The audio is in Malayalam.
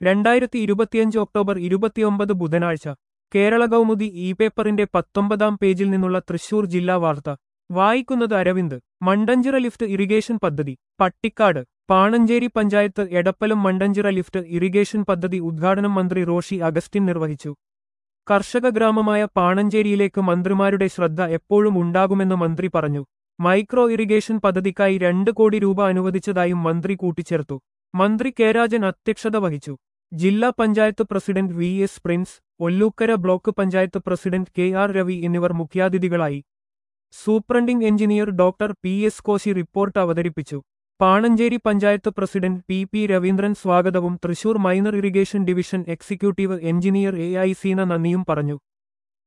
രണ്ടായിരത്തി ഇരുപത്തിയഞ്ച് ഒക്ടോബർ ഇരുപത്തിയൊമ്പത് ബുധനാഴ്ച കേരള കൗമുദി ഇ പേപ്പറിന്റെ പത്തൊമ്പതാം പേജിൽ നിന്നുള്ള തൃശൂർ ജില്ലാ വാർത്ത വായിക്കുന്നത് അരവിന്ദ് മണ്ടഞ്ചിറ ലിഫ്റ്റ് ഇറിഗേഷൻ പദ്ധതി പട്ടിക്കാട് പാണഞ്ചേരി പഞ്ചായത്ത് എടപ്പലം മണ്ടഞ്ചിറ ലിഫ്റ്റ് ഇറിഗേഷൻ പദ്ധതി ഉദ്ഘാടനം മന്ത്രി റോഷി അഗസ്റ്റിൻ നിർവഹിച്ചു കർഷക ഗ്രാമമായ പാണഞ്ചേരിയിലേക്ക് മന്ത്രിമാരുടെ ശ്രദ്ധ എപ്പോഴും ഉണ്ടാകുമെന്ന് മന്ത്രി പറഞ്ഞു മൈക്രോ ഇറിഗേഷൻ പദ്ധതിക്കായി രണ്ട് കോടി രൂപ അനുവദിച്ചതായും മന്ത്രി കൂട്ടിച്ചേർത്തു മന്ത്രി കെ രാജൻ അധ്യക്ഷത വഹിച്ചു ജില്ലാ panchayat president V S Prince Ollukkara block panchayat president K R Ravi എന്നിവർ മുഖ്യാതിഥികളായി superintending engineer doctor P S Koshy report അവതരിപ്പിച്ചു Panancheri panchayat president P P Raveendran സ്വാഗതവും Thrissur minor irrigation division executive engineer A I Seena നന്ദിയും പറഞ്ഞു